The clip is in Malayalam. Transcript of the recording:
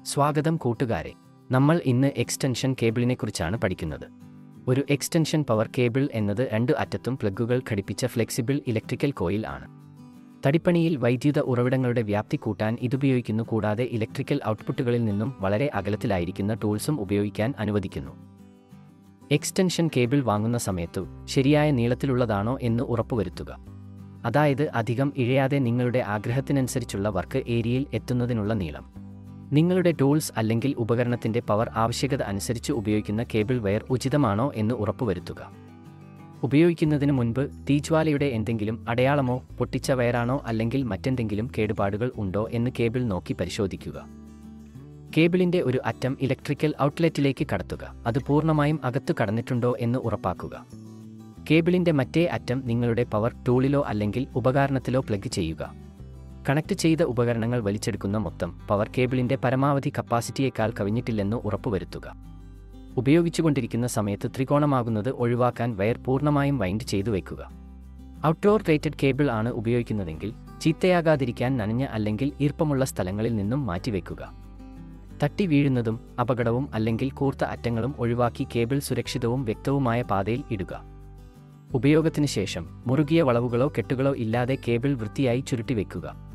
സ്വാഗതം കൂട്ടുകാരെ നമ്മൾ ഇന്ന് എക്സ്റ്റൻഷൻ കേബിളിനെക്കുറിച്ചാണ് പഠിക്കുന്നത് ഒരു എക്സ്റ്റൻഷൻ പവർ കേബിൾ എന്നത് രണ്ട് അറ്റത്തും പ്ലഗുകൾ ഘടിപ്പിച്ച ഫ്ലെക്സിബിൾ ഇലക്ട്രിക്കൽ കോയിൽ ആണ് തടിപ്പണിയിൽ വൈദ്യുത ഉറവിടങ്ങളുടെ വ്യാപ്തി കൂട്ടാൻ ഇതുപയോഗിക്കുന്നു കൂടാതെ ഇലക്ട്രിക്കൽ ഔട്ട്പുട്ടുകളിൽ നിന്നും വളരെ അകലത്തിലായിരിക്കുന്ന ടൂൾസും ഉപയോഗിക്കാൻ അനുവദിക്കുന്നു എക്സ്റ്റൻഷൻ കേബിൾ വാങ്ങുന്ന സമയത്തു ശരിയായ നീളത്തിലുള്ളതാണോ എന്ന് ഉറപ്പുവരുത്തുക അതായത് അധികം ഇഴയാതെ നിങ്ങളുടെ ആഗ്രഹത്തിനനുസരിച്ചുള്ള വർക്ക് ഏരിയയിൽ എത്തുന്നതിനുള്ള നീളം നിങ്ങളുടെ ടൂൾസ് അല്ലെങ്കിൽ ഉപകരണത്തിന്റെ പവർ ആവശ്യകത അനുസരിച്ച് ഉപയോഗിക്കുന്ന കേബിൾ വയർ ഉചിതമാണോ എന്ന് ഉറപ്പുവരുത്തുക ഉപയോഗിക്കുന്നതിന് മുൻപ് തീജ്വാലയുടെ എന്തെങ്കിലും അടയാളമോ പൊട്ടിച്ച വയറാണോ അല്ലെങ്കിൽ മറ്റെന്തെങ്കിലും കേടുപാടുകൾ ഉണ്ടോ എന്ന് കേബിൾ നോക്കി പരിശോധിക്കുക കേബിളിന്റെ ഒരു അറ്റം ഇലക്ട്രിക്കൽ ഔട്ട്ലെറ്റിലേക്ക് കടത്തുക അത് പൂർണ്ണമായും അകത്തു കടന്നിട്ടുണ്ടോ എന്ന് ഉറപ്പാക്കുക കേബിളിന്റെ മറ്റേ അറ്റം നിങ്ങളുടെ പവർ ടൂളിലോ അല്ലെങ്കിൽ ഉപകരണത്തിലോ പ്ലഗ് ചെയ്യുക കണക്ട് ചെയ്ത ഉപകരണങ്ങൾ വലിച്ചെടുക്കുന്ന മൊത്തം പവർ കേബിളിന്റെ പരമാവധി കപ്പാസിറ്റിയേക്കാൾ കവിഞ്ഞിട്ടില്ലെന്ന് ഉറപ്പുവരുത്തുക ഉപയോഗിച്ചുകൊണ്ടിരിക്കുന്ന സമയത്ത് ത്രികോണമാകുന്നത് ഒഴിവാക്കാൻ വയർ പൂർണ്ണമായും വൈൻഡ് ചെയ്തു വയ്ക്കുക ഔട്ട്ഡോർ റേറ്റഡ് കേബിൾ ആണ് ഉപയോഗിക്കുന്നതെങ്കിൽ ചീത്തയാകാതിരിക്കാൻ നനഞ്ഞ അല്ലെങ്കിൽ ഈർപ്പമുള്ള സ്ഥലങ്ങളിൽ നിന്നും മാറ്റിവെക്കുക തട്ടി വീഴുന്നതും അപകടവും അല്ലെങ്കിൽ കൂർത്ത അറ്റങ്ങളും ഒഴിവാക്കി കേബിൾ സുരക്ഷിതവും വ്യക്തവുമായ പാതയിൽ ഇടുക ഉപയോഗത്തിന് ശേഷം മുറുകിയ വളവുകളോ കെട്ടുകളോ ഇല്ലാതെ കേബിൾ വൃത്തിയായി ചുരുട്ടി വെക്കുക